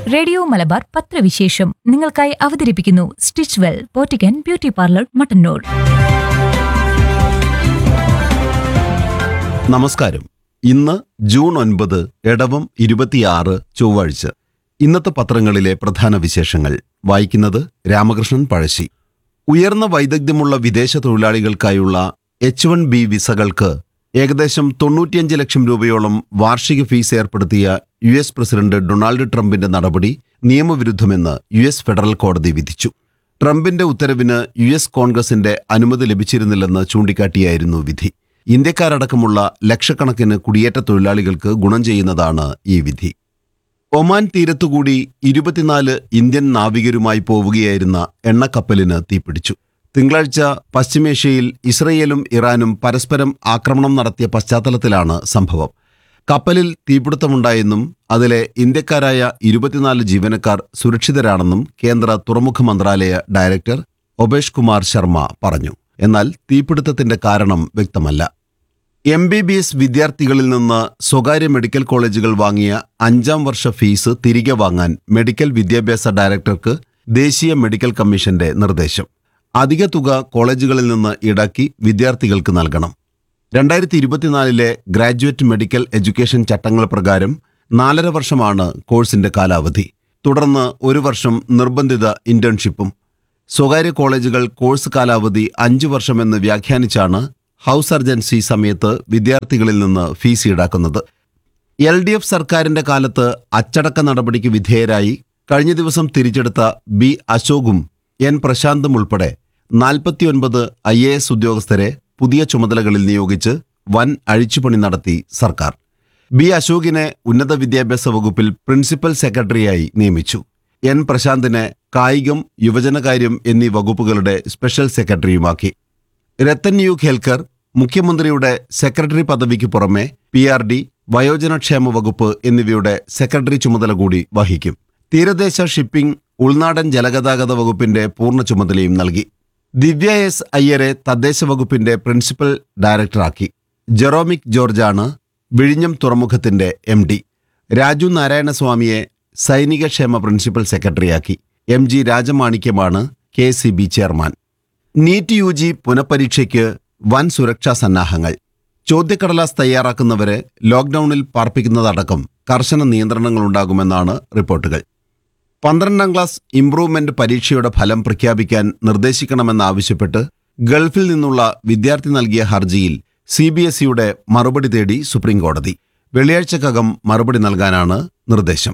radio Malabar പത്രവിശേഷം നിങ്ങൾക്കായി അവതരിപ്പിക്കുന്നു stitch well boutique and beauty parlour Mattannur നമസ്കാരം ഇന്ന് ജൂൺ ഒൻപത് എടവം ഇരുപത്തിയാറ് ചൊവ്വാഴ്ച ഇന്നത്തെ പത്രങ്ങളിലെ പ്രധാന വിശേഷങ്ങൾ വായിക്കുന്നത് രാമകൃഷ്ണൻ പഴശ്ശി ഉയർന്ന വൈദഗ്ധ്യമുള്ള വിദേശ തൊഴിലാളികൾക്കായുള്ള എച്ച് വൺ ബി വിസകൾക്ക് ഏകദേശം തൊണ്ണൂറ്റിയഞ്ച് ലക്ഷം രൂപയോളം വാർഷിക ഫീസ് ഏർപ്പെടുത്തിയ യു എസ് പ്രസിഡന്റ് ഡൊണാൾഡ് ട്രംപിന്റെ നടപടി നിയമവിരുദ്ധമെന്ന് യു എസ് ഫെഡറൽ കോടതി വിധിച്ചു ട്രംപിന്റെ ഉത്തരവിന് യു എസ് കോൺഗ്രസിന്റെ അനുമതി ലഭിച്ചിരുന്നില്ലെന്ന് ചൂണ്ടിക്കാട്ടിയായിരുന്നു വിധി ഇന്ത്യക്കാരടക്കമുള്ള ലക്ഷക്കണക്കിന് കുടിയേറ്റ തൊഴിലാളികൾക്ക് ഗുണം ചെയ്യുന്നതാണ് ഈ വിധി ഒമാൻ തീരത്തുകൂടി ഇരുപത്തിനാല് ഇന്ത്യൻ നാവികരുമായി പോവുകയായിരുന്ന എണ്ണക്കപ്പലിന് തീപിടിച്ചു തിങ്കളാഴ്ച പശ്ചിമേഷ്യയിൽ ഇസ്രയേലും ഇറാനും പരസ്പരം ആക്രമണം നടത്തിയ പശ്ചാത്തലത്തിലാണ് സംഭവം കപ്പലിൽ തീപിടുത്തമുണ്ടായെന്നും അതിലെ ഇന്ത്യക്കാരായ ഇരുപത്തിനാല് ജീവനക്കാർ സുരക്ഷിതരാണെന്നും കേന്ദ്ര തുറമുഖ മന്ത്രാലയ ഡയറക്ടർ ഒബേഷ് കുമാർ ശർമ്മ പറഞ്ഞു എന്നാൽ തീപിടുത്തത്തിന്റെ കാരണം വ്യക്തമല്ല എം ബി ബി എസ് വിദ്യാർത്ഥികളിൽ നിന്ന് സ്വകാര്യ മെഡിക്കൽ കോളേജുകൾ വാങ്ങിയ അഞ്ചാം വർഷ ഫീസ് തിരികെ വാങ്ങാൻ മെഡിക്കൽ വിദ്യാഭ്യാസ ഡയറക്ടർക്ക് ദേശീയ മെഡിക്കൽ കമ്മീഷന്റെ നിർദ്ദേശം അധിക തുക കോളേജുകളിൽ നിന്ന് ഈടാക്കി വിദ്യാർത്ഥികൾക്ക് നൽകണം രണ്ടായിരത്തി ഇരുപത്തിനാലിലെ ഗ്രാജുവേറ്റ് മെഡിക്കൽ എഡ്യൂക്കേഷൻ ചട്ടങ്ങൾ പ്രകാരം നാലര വർഷമാണ് കോഴ്സിന്റെ കാലാവധി തുടർന്ന് ഒരു വർഷം നിർബന്ധിത ഇന്റേൺഷിപ്പും സ്വകാര്യ കോളേജുകൾ കോഴ്സ് കാലാവധി അഞ്ചു വർഷമെന്ന് വ്യാഖ്യാനിച്ചാണ് ഹൗസ് സർജൻസി സമയത്ത് വിദ്യാർത്ഥികളിൽ നിന്ന് ഫീസ് ഈടാക്കുന്നത് എൽ ഡി എഫ് സർക്കാരിന്റെ കാലത്ത് അച്ചടക്ക നടപടിക്ക് വിധേയരായി കഴിഞ്ഞ ദിവസം തിരിച്ചെടുത്ത ബി അശോകും എൻ പ്രശാന്തും ഉൾപ്പെടെ നാൽപ്പത്തിയൊൻപത് ഐ എ എസ് ഉദ്യോഗസ്ഥരെ പുതിയ ചുമതലകളിൽ നിയോഗിച്ച് വൻ അഴിച്ചുപണി നടത്തി സർക്കാർ ബി അശോകിനെ ഉന്നത വിദ്യാഭ്യാസ വകുപ്പിൽ പ്രിൻസിപ്പൽ സെക്രട്ടറിയായി നിയമിച്ചു എൻ പ്രശാന്തിനെ കായികം യുവജനകാര്യം എന്നീ വകുപ്പുകളുടെ സ്പെഷ്യൽ സെക്രട്ടറിയുമാക്കി രത്തൻ യു ഖേൽക്കർ മുഖ്യമന്ത്രിയുടെ സെക്രട്ടറി പദവിക്ക് പുറമെ പി ആർ ഡി വയോജനക്ഷേമ വകുപ്പ് എന്നിവയുടെ സെക്രട്ടറി ചുമതല കൂടി വഹിക്കും തീരദേശ ഷിപ്പിംഗ് ഉൾനാടൻ ജലഗതാഗത വകുപ്പിന്റെ പൂർണ്ണ ചുമതലയും നൽകി ദിവ്യ എസ് അയ്യരെ തദ്ദേശ വകുപ്പിന്റെ പ്രിൻസിപ്പൽ ഡയറക്ടറാക്കി ജെറോമിക് ജോർജാണ് വിഴിഞ്ഞം തുറമുഖത്തിന്റെ എം ഡി രാജു നാരായണസ്വാമിയെ സൈനിക ക്ഷേമ പ്രിൻസിപ്പൽ സെക്രട്ടറിയാക്കി എം ജി രാജമാണിക്യമാണ് K C B chairman NEET U G പുനഃപരീക്ഷയ്ക്ക് വൻ സുരക്ഷാ സന്നാഹങ്ങൾ ചോദ്യക്കടലാസ് തയ്യാറാക്കുന്നവരെ ലോക്ഡൌണിൽ പാർപ്പിക്കുന്നതടക്കം കർശന നിയന്ത്രണങ്ങളുണ്ടാകുമെന്നാണ് റിപ്പോർട്ടുകൾ പന്ത്രണ്ടാം ക്ലാസ് ഇംപ്രൂവ്മെന്റ് പരീക്ഷയുടെ ഫലം പ്രഖ്യാപിക്കാൻ നിർദ്ദേശിക്കണമെന്നാവശ്യപ്പെട്ട് ഗൾഫിൽ നിന്നുള്ള വിദ്യാർത്ഥി നൽകിയ ഹർജിയിൽ സി ബി എസ് ഇയുടെ മറുപടി തേടി സുപ്രീംകോടതി വെള്ളിയാഴ്ചക്കകം മറുപടി നൽകാനാണ് നിർദ്ദേശം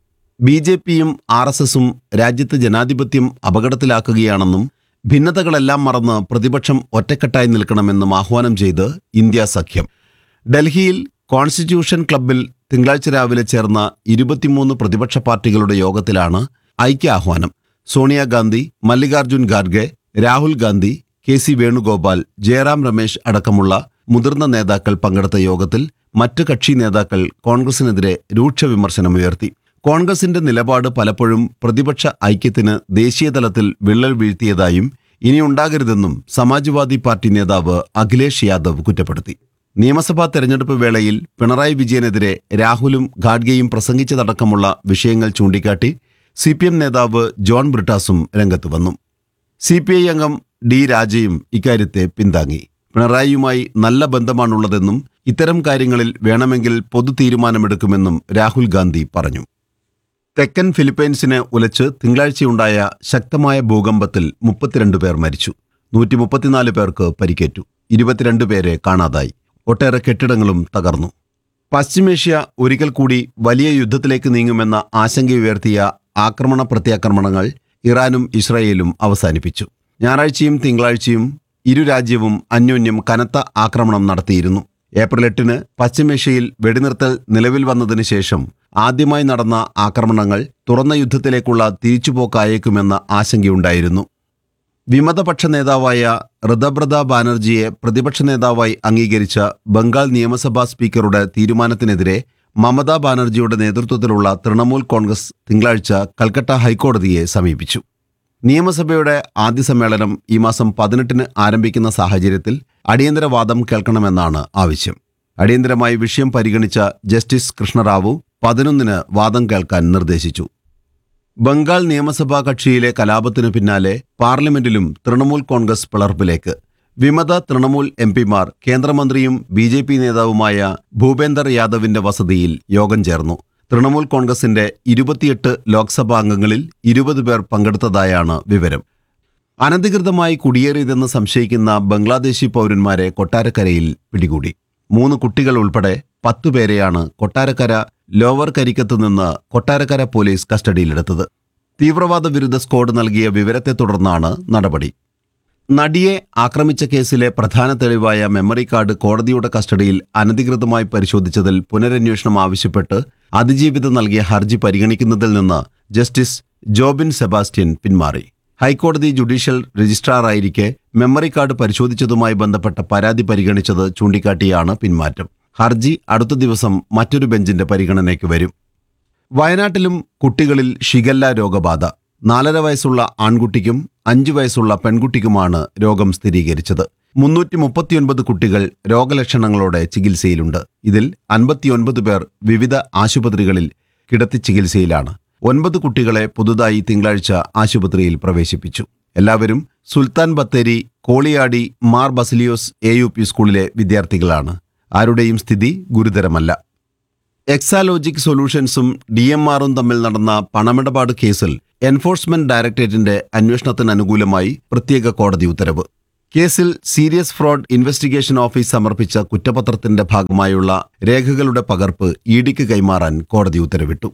ബി ജെ പിയും ആർ എസ് എസും രാജ്യത്ത് ജനാധിപത്യം അപകടത്തിലാക്കുകയാണെന്നും ഭിന്നതകളെല്ലാം മറന്ന് പ്രതിപക്ഷം ഒറ്റക്കെട്ടായി നിൽക്കണമെന്നും ആഹ്വാനം ചെയ്ത് ഇന്ത്യ സഖ്യം ഡൽഹിയിൽ കോൺസ്റ്റിറ്റ്യൂഷൻ ക്ലബ്ബിൽ തിങ്കളാഴ്ച രാവിലെ ചേർന്ന ഇരുപത്തിമൂന്ന് പ്രതിപക്ഷ പാർട്ടികളുടെ യോഗത്തിലാണ് ഐക്യാഹ്വാനം സോണിയാഗാന്ധി മല്ലികാർജുൻ ഖാർഗെ രാഹുൽ ഗാന്ധി കെ സി വേണുഗോപാൽ ജയറാം രമേശ് അടക്കമുള്ള മുതിർന്ന നേതാക്കൾ പങ്കെടുത്ത യോഗത്തിൽ മറ്റ് കക്ഷി നേതാക്കൾ കോൺഗ്രസിനെതിരെ രൂക്ഷ വിമർശനമുയർത്തി കോൺഗ്രസിന്റെ നിലപാട് പലപ്പോഴും പ്രതിപക്ഷ ഐക്യത്തിന് ദേശീയതലത്തിൽ വിള്ളൽ വീഴ്ത്തിയതായും ഇനിയുണ്ടാകരുതെന്നും സമാജ്വാദി പാർട്ടി നേതാവ് അഖിലേഷ് യാദവ് കുറ്റപ്പെടുത്തി നിയമസഭാ തെരഞ്ഞെടുപ്പ് വേളയിൽ പിണറായി വിജയനെതിരെ രാഹുലും ഖാഡ്ഗെയും പ്രസംഗിച്ചതടക്കമുള്ള വിഷയങ്ങൾ ചൂണ്ടിക്കാട്ടി സി പി എം നേതാവ് ജോൺ ബ്രിട്ടാസും രംഗത്ത് വന്നു സി പി ഐ അംഗം ഡി രാജയും ഇക്കാര്യത്തെ പിന്താങ്ങി പിണറായിയുമായി നല്ല ബന്ധമാണുള്ളതെന്നും ഇത്തരം കാര്യങ്ങളിൽ വേണമെങ്കിൽ പൊതു തീരുമാനമെടുക്കുമെന്നും രാഹുൽ ഗാന്ധി പറഞ്ഞു തെക്കൻ ഫിലിപ്പൈൻസിനെ ഉലച്ച് തിങ്കളാഴ്ചയുണ്ടായ ശക്തമായ ഭൂകമ്പത്തിൽ മുപ്പത്തിരണ്ട് പേർ മരിച്ചു നൂറ്റി മുപ്പത്തിനാല് പേർക്ക് പരിക്കേറ്റു ഇരുപത്തിരണ്ട് പേരെ കാണാതായി ഒട്ടേറെ കെട്ടിടങ്ങളും തകർന്നു പശ്ചിമേഷ്യ ഒരിക്കൽ കൂടി വലിയ യുദ്ധത്തിലേക്ക് നീങ്ങുമെന്ന ആശങ്കയുയർത്തിയ ആക്രമണ പ്രത്യാക്രമണങ്ങൾ ഇറാനും ഇസ്രായേലും അവസാനിപ്പിച്ചു ഞായറാഴ്ചയും തിങ്കളാഴ്ചയും ഇരു രാജ്യവും അന്യോന്യം കനത്ത ആക്രമണം നടത്തിയിരുന്നു ഏപ്രിൽ എട്ടിന് പശ്ചിമേഷ്യയിൽ വെടിനിർത്തൽ നിലവിൽ വന്നതിന് ശേഷം ആദ്യമായി നടന്ന ആക്രമണങ്ങൾ തുറന്ന യുദ്ധത്തിലേക്കുള്ള തിരിച്ചുപോക്കായേക്കുമെന്ന ആശങ്കയുണ്ടായിരുന്നു വിമതപക്ഷ നേതാവായ ഋതബ്രത ബാനർജിയെ പ്രതിപക്ഷ നേതാവായി അംഗീകരിച്ച ബംഗാൾ നിയമസഭാ സ്പീക്കറുടെ തീരുമാനത്തിനെതിരെ മമതാ ബാനർജിയുടെ നേതൃത്വത്തിലുള്ള തൃണമൂൽ കോൺഗ്രസ് തിങ്കളാഴ്ച കൽക്കട്ട ഹൈക്കോടതിയെ സമീപിച്ചു നിയമസഭയുടെ ആദ്യ സമ്മേളനം ഈ മാസം പതിനെട്ടിന് ആരംഭിക്കുന്ന സാഹചര്യത്തിൽ അടിയന്തര വാദം കേൾക്കണമെന്നാണ് ആവശ്യം അടിയന്തരമായി വിഷയം പരിഗണിച്ച ജസ്റ്റിസ് കൃഷ്ണറാവു പതിനൊന്നിന് വാദം കേൾക്കാൻ നിർദ്ദേശിച്ചു ബംഗാൾ നിയമസഭാ കക്ഷിയിലെ കലാപത്തിനു പിന്നാലെ പാർലമെന്റിലും തൃണമൂൽ കോൺഗ്രസ് പിളർപ്പിലേക്ക് വിമത തൃണമൂൽ എം പിമാർ കേന്ദ്രമന്ത്രിയും ബി ജെ പി നേതാവുമായ ഭൂപേന്ദർ യാദവിന്റെ വസതിയിൽ യോഗം ചേർന്നു തൃണമൂൽ കോൺഗ്രസിന്റെ ഇരുപത്തിയെട്ട് ലോക്സഭാ അംഗങ്ങളിൽ ഇരുപത് പേർ പങ്കെടുത്തതായാണ് വിവരം അനധികൃതമായി കുടിയേറിയതെന്ന് സംശയിക്കുന്ന ബംഗ്ലാദേശി പൗരന്മാരെ കൊട്ടാരക്കരയിൽ പിടികൂടി മൂന്ന് കുട്ടികൾ ഉൾപ്പെടെ പത്തുപേരെയാണ് കൊട്ടാരക്കര ലോവർ കരിക്കത്ത് നിന്ന് കൊട്ടാരക്കര പോലീസ് കസ്റ്റഡിയിലെടുത്തത് തീവ്രവാദ വിരുദ്ധ സ്ക്വാഡ് നൽകിയ വിവരത്തെ തുടർന്നാണ് നടപടി നടിയെ ആക്രമിച്ച കേസിലെ പ്രധാന തെളിവായ മെമ്മറി കാർഡ് കോടതിയുടെ കസ്റ്റഡിയിൽ അനധികൃതമായി പരിശോധിച്ചതിൽ പുനരന്വേഷണം ആവശ്യപ്പെട്ട് അതിജീവിത നൽകിയ ഹർജി പരിഗണിക്കുന്നതിൽ നിന്ന് ജസ്റ്റിസ് ജോബിൻ സെബാസ്റ്റ്യൻ പിന്മാറി ഹൈക്കോടതി ജുഡീഷ്യൽ രജിസ്ട്രാറായിരിക്കെ മെമ്മറി കാർഡ് പരിശോധിച്ചതുമായി ബന്ധപ്പെട്ട പരാതി പരിഗണിച്ചത് ചൂണ്ടിക്കാട്ടിയാണ് പിന്മാറ്റം ഹർജി അടുത്ത ദിവസം മറ്റൊരു ബെഞ്ചിന്റെ പരിഗണനയ്ക്ക് വരും വയനാട്ടിലും കുട്ടികളിൽ ഷിഗല്ല രോഗബാധ നാലര വയസ്സുള്ള ആൺകുട്ടിക്കും അഞ്ചു വയസ്സുള്ള പെൺകുട്ടിക്കുമാണ് രോഗം സ്ഥിരീകരിച്ചത് മുന്നൂറ്റി മുപ്പത്തിയൊൻപത് കുട്ടികൾ രോഗലക്ഷണങ്ങളോടെ ചികിത്സയിലുണ്ട് ഇതിൽ അൻപത്തിയൊൻപത് പേർ വിവിധ ആശുപത്രികളിൽ കിടത്തി ചികിത്സയിലാണ് ഒൻപത് കുട്ടികളെ പുതുതായി തിങ്കളാഴ്ച ആശുപത്രിയിൽ പ്രവേശിപ്പിച്ചു എല്ലാവരും Sultan Bathery Koliyadi Mar Basilios A U P സ്കൂളിലെ വിദ്യാർത്ഥികളാണ് ആരുടെയും സ്ഥിതി ഗുരുതരമല്ല എക്സാലോജിക് സൊല്യൂഷൻസും ഡി എം ആറും തമ്മിൽ നടന്ന പണമിടപാട് കേസിൽ എൻഫോഴ്സ്മെന്റ് ഡയറക്ടറേറ്റിന്റെ അന്വേഷണത്തിന് അനുകൂലമായി പ്രത്യേക കോടതി ഉത്തരവ് കേസിൽ സീരിയസ് ഫ്രോഡ് ഇൻവെസ്റ്റിഗേഷൻ ഓഫീസ് സമർപ്പിച്ച കുറ്റപത്രത്തിന്റെ ഭാഗമായുള്ള രേഖകളുടെ പകർപ്പ് ഇഡിക്ക് കൈമാറാൻ കോടതി ഉത്തരവിട്ടു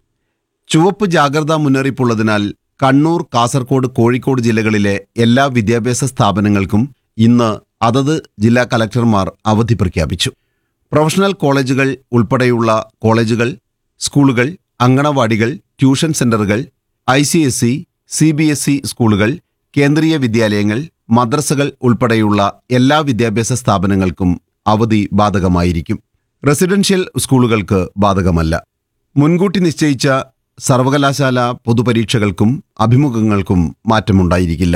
ചുവപ്പ് ജാഗ്രതാ മുന്നറിയിപ്പുള്ളതിനാൽ കണ്ണൂർ കാസർഗോഡ് കോഴിക്കോട് ജില്ലകളിലെ എല്ലാ വിദ്യാഭ്യാസ സ്ഥാപനങ്ങൾക്കും ഇന്ന് അതത് ജില്ലാ കലക്ടർമാർ അവധി പ്രഖ്യാപിച്ചു പ്രൊഫഷണൽ കോളേജുകൾ ഉൾപ്പെടെയുള്ള കോളേജുകൾ സ്കൂളുകൾ അങ്കണവാടികൾ ട്യൂഷൻ സെന്ററുകൾ I C S C C B S E സ്കൂളുകൾ കേന്ദ്രീയ വിദ്യാലയങ്ങൾ മദ്രസകൾ ഉൾപ്പെടെയുള്ള എല്ലാ വിദ്യാഭ്യാസ സ്ഥാപനങ്ങൾക്കും അവധി ബാധകമായിരിക്കും റെസിഡൻഷ്യൽ സ്കൂളുകൾക്ക് ബാധകമല്ല മുൻകൂട്ടി നിശ്ചയിച്ച സർവകലാശാല പൊതുപരീക്ഷകൾക്കും അഭിമുഖങ്ങൾക്കും മാറ്റമുണ്ടായിരിക്കില്ല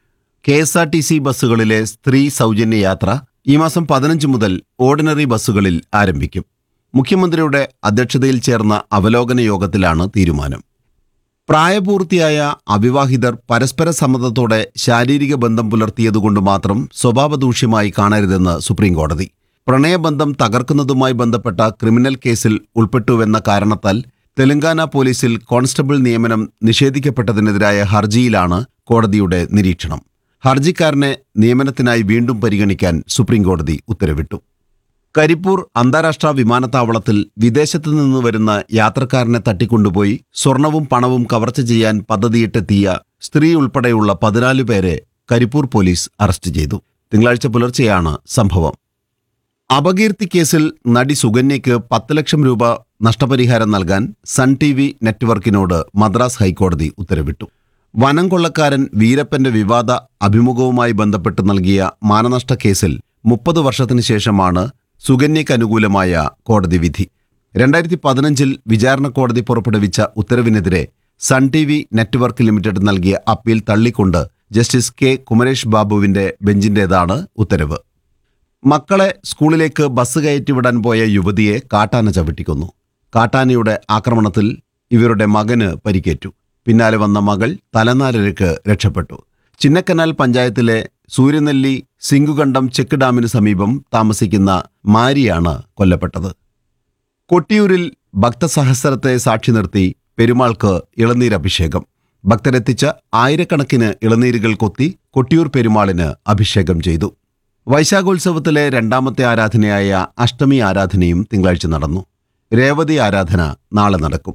K S R T C ബസ്സുകളിലെ സ്ത്രീ സൗജന്യ യാത്ര ഈ മാസം പതിനഞ്ച് മുതൽ ഓർഡിനറി ബസ്സുകളിൽ ആരംഭിക്കും മുഖ്യമന്ത്രിയുടെ അധ്യക്ഷതയിൽ ചേർന്ന അവലോകന യോഗത്തിലാണ് തീരുമാനം പ്രായപൂർത്തിയായ അവിവാഹിതർ പരസ്പര സമ്മതത്തോടെ ശാരീരിക ബന്ധം പുലർത്തിയതുകൊണ്ട് മാത്രം സ്വഭാവദൂഷ്യമായി കാണരുതെന്ന് സുപ്രീംകോടതി പ്രണയബന്ധം തകർക്കുന്നതുമായി ബന്ധപ്പെട്ട ക്രിമിനൽ കേസിൽ ഉൾപ്പെട്ടുവെന്ന കാരണത്താൽ തെലങ്കാന പോലീസിൽ കോൺസ്റ്റബിൾ നിയമനം നിഷേധിക്കപ്പെട്ടതിനെതിരായ ഹർജിയിലാണ് കോടതിയുടെ നിരീക്ഷണം ഹർജിക്കാരനെ നിയമനത്തിനായി വീണ്ടും പരിഗണിക്കാൻ സുപ്രീംകോടതി ഉത്തരവിട്ടു കരിപ്പൂർ അന്താരാഷ്ട്ര വിമാനത്താവളത്തിൽ വിദേശത്തു നിന്ന് വരുന്ന യാത്രക്കാരനെ തട്ടിക്കൊണ്ടുപോയി സ്വർണവും പണവും കവർച്ച ചെയ്യാൻ പദ്ധതിയിട്ടെത്തിയ സ്ത്രീ ഉൾപ്പെടെയുള്ള പതിനാല് പേരെ കരിപ്പൂർ പോലീസ് അറസ്റ്റ് ചെയ്തു തിങ്കളാഴ്ച പുലർച്ചെയാണ് സംഭവം അപകീർത്തി കേസിൽ നടി സുകന്യയ്ക്ക് പത്ത് ലക്ഷം രൂപ നഷ്ടപരിഹാരം നൽകാൻ സൺ ടി വി നെറ്റ്വർക്കിനോട് മദ്രാസ് ഹൈക്കോടതി ഉത്തരവിട്ടു വനം കൊള്ളക്കാരൻ വീരപ്പന്റെ വിവാദ അഭിമുഖവുമായി ബന്ധപ്പെട്ട് നൽകിയ മാനനഷ്ട കേസിൽ മുപ്പത് വർഷത്തിനു ശേഷമാണ് സുകന്യയ്ക്ക് അനുകൂലമായ കോടതി വിധി രണ്ടായിരത്തി പതിനഞ്ചിൽ വിചാരണ കോടതി പുറപ്പെടുവിച്ച ഉത്തരവിനെതിരെ Sun T V network limited നൽകിയ അപ്പീൽ തള്ളിക്കൊണ്ട് ജസ്റ്റിസ് കെ കുമരേഷ് ബാബുവിന്റെ ബെഞ്ചിന്റേതാണ് ഉത്തരവ് മക്കളെ സ്കൂളിലേക്ക് ബസ് കയറ്റിവിടാൻ പോയ യുവതിയെ കാട്ടാന ചവിട്ടിക്കൊന്നു കാട്ടാനയുടെ ആക്രമണത്തിൽ ഇവരുടെ മകന് പരിക്കേറ്റു പിന്നാലെ വന്ന മകൾ തലനാരിഴക്ക് രക്ഷപ്പെട്ടു ചിന്നക്കനാൽ പഞ്ചായത്തിലെ സൂര്യനെല്ലി സിംഗുകണ്ടം ചെക്ക് ഡാമിന് സമീപം താമസിക്കുന്ന മാരിയാണ് കൊല്ലപ്പെട്ടത് കൊട്ടിയൂരിൽ ഭക്തസഹസ്രത്തെ സാക്ഷി നിർത്തി പെരുമാൾക്ക് ഇളനീരഭിഷേകം ഭക്തരെത്തിച്ച ആയിരക്കണക്കിന് ഇളനീരുകൾ കൊത്തി കൊട്ടിയൂർ പെരുമാളിന് അഭിഷേകം ചെയ്തു വൈശാഖോത്സവത്തിലെ രണ്ടാമത്തെ ആരാധനയായ അഷ്ടമി ആരാധനയും തിങ്കളാഴ്ച നടന്നു രേവതി ആരാധന നാളെ നടക്കും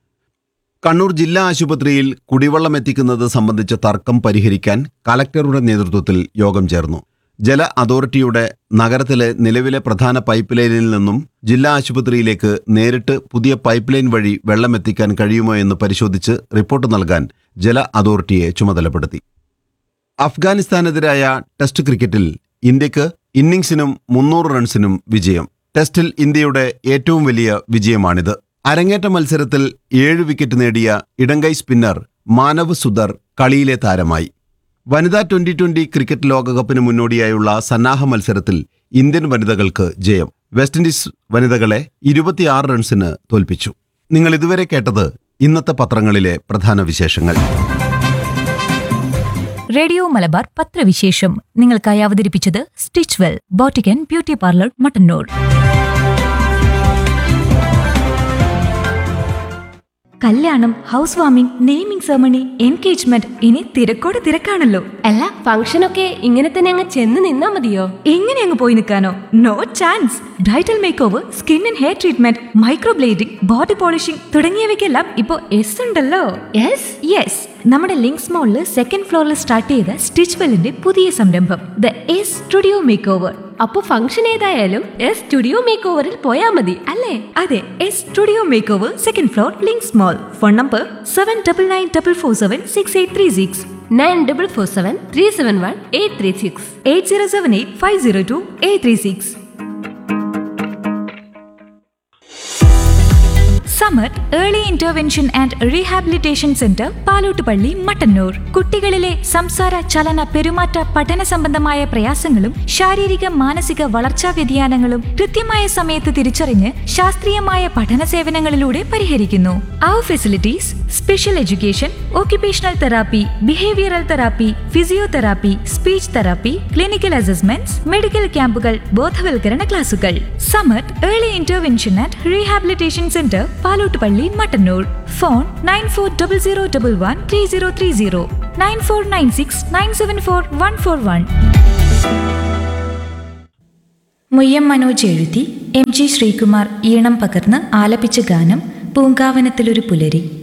കണ്ണൂർ ജില്ലാ ആശുപത്രിയിൽ കുടിവെള്ളം എത്തിക്കുന്നത് സംബന്ധിച്ച തർക്കം പരിഹരിക്കാൻ കലക്ടറുടെ നേതൃത്വത്തിൽ യോഗം ചേർന്നു ജല അതോറിറ്റിയുടെ നഗരത്തിലെ നിലവിലെ പ്രധാന പൈപ്പ് ലൈനിൽ നിന്നും ജില്ലാ ആശുപത്രിയിലേക്ക് നേരിട്ട് പുതിയ പൈപ്പ് ലൈൻ വഴി വെള്ളം എത്തിക്കാൻ കഴിയുമോ എന്ന് പരിശോധിച്ച് റിപ്പോർട്ട് നൽകാൻ ജല അതോറിറ്റിയെ ചുമതലപ്പെടുത്തി അഫ്ഗാനിസ്ഥാനെതിരായ ടെസ്റ്റ് ക്രിക്കറ്റിൽ ഇന്ത്യക്ക് ഇന്നിംഗ്സിനും മുന്നൂറ് റൺസിനും വിജയം ടെസ്റ്റിൽ ഇന്ത്യയുടെ ഏറ്റവും വലിയ വിജയമാണിത് അരങ്ങേറ്റ മത്സരത്തിൽ ഏഴ് വിക്കറ്റ് നേടിയ ഇടങ്കൈ സ്പിന്നർ മാനവ് സുധർ കളിയിലെ താരമായി വനിതാ ട്വന്റി ട്വന്റി ക്രിക്കറ്റ് ലോകകപ്പിന് മുന്നോടിയായുള്ള സന്നാഹ മത്സരത്തിൽ ഇന്ത്യൻ വനിതകൾക്ക് ജയം വെസ്റ്റ് ഇൻഡീസ് വനിതകളെ ഇരുപത്തിയാറ് റൺസിന് തോൽപ്പിച്ചു നിങ്ങൾ ഇതുവരെ കേട്ടത് ഇന്നത്തെ പത്രങ്ങളിലെ പ്രധാന വിശേഷങ്ങൾ റേഡിയോ മലബാർ പത്രവിശേഷം നിങ്ങൾക്കായി അവതരിപ്പിച്ചത് stitch well boutique and beauty parlour Mattannur കല്യാണം house warming naming ceremony engagement ഇനി തിരക്കോട് തിരക്കാണല്ലോ അല്ല ഫംഗ്ഷനൊക്കെ ഇങ്ങനെ തന്നെ അങ്ങ് ചെന്ന് നിന്നാ മതിയോ എങ്ങനെ അങ്ങ് പോയി നിൽക്കാനോ no chance bridal makeover skin and hair treatment microblading body polishing തുടങ്ങിയവയ്ക്കെല്ലാം ഇപ്പോൾ എസ് ഉണ്ടല്ലോ യെസ് യെസ് നമ്മുടെ ലിങ്ക്സ് മോളില് സെക്കൻഡ് ഫ്ലോറിൽ സ്റ്റാർട്ട് ചെയ്ത സ്റ്റിച്ച് വെല്ലിന്റെ പുതിയ സംരംഭം the S studio makeover അപ്പൊ ഫംഗ്ഷൻ ഏതായാലും എസ് സ്റ്റുഡിയോ മേക്ക് ഓവറിൽ പോയാ മതി അല്ലേ അതെ S studio makeover second floor Links mall phone number seven double nine double four seven six eight three six nine double four seven three seven one eight three six eight zero seven eight five zero two eight three six Samar early intervention and rehabilitation centre Palottupalli Mattannur കുട്ടികളിലെ സംസാര ചലന പെരുമാറ്റ പഠന സംബന്ധമായ പ്രയാസങ്ങളും ശാരീരിക മാനസിക വളർച്ചാ വ്യതിയാനങ്ങളും കൃത്യമായ സമയത്ത് തിരിച്ചറിഞ്ഞ് ശാസ്ത്രീയമായ പഠന സേവനങ്ങളിലൂടെ പരിഹരിക്കുന്നു അവർ facilities special education occupational therapy behavioural therapy physiotherapy speech therapy clinical assessments medical ക്യാമ്പുകൾ ബോധവൽക്കരണ ക്ലാസുകൾ Samar early intervention and rehabilitation centre Palottupalli Mattannur phone nine four double zero double one three zero three zero nine four nine six nine seven four one four one Muyyam Manoj എഴുതി M G Sreekumar ഈണം പകർന്ന് ആലപിച്ച ഗാനം പൂങ്കാവനത്തിലൊരു പുലരി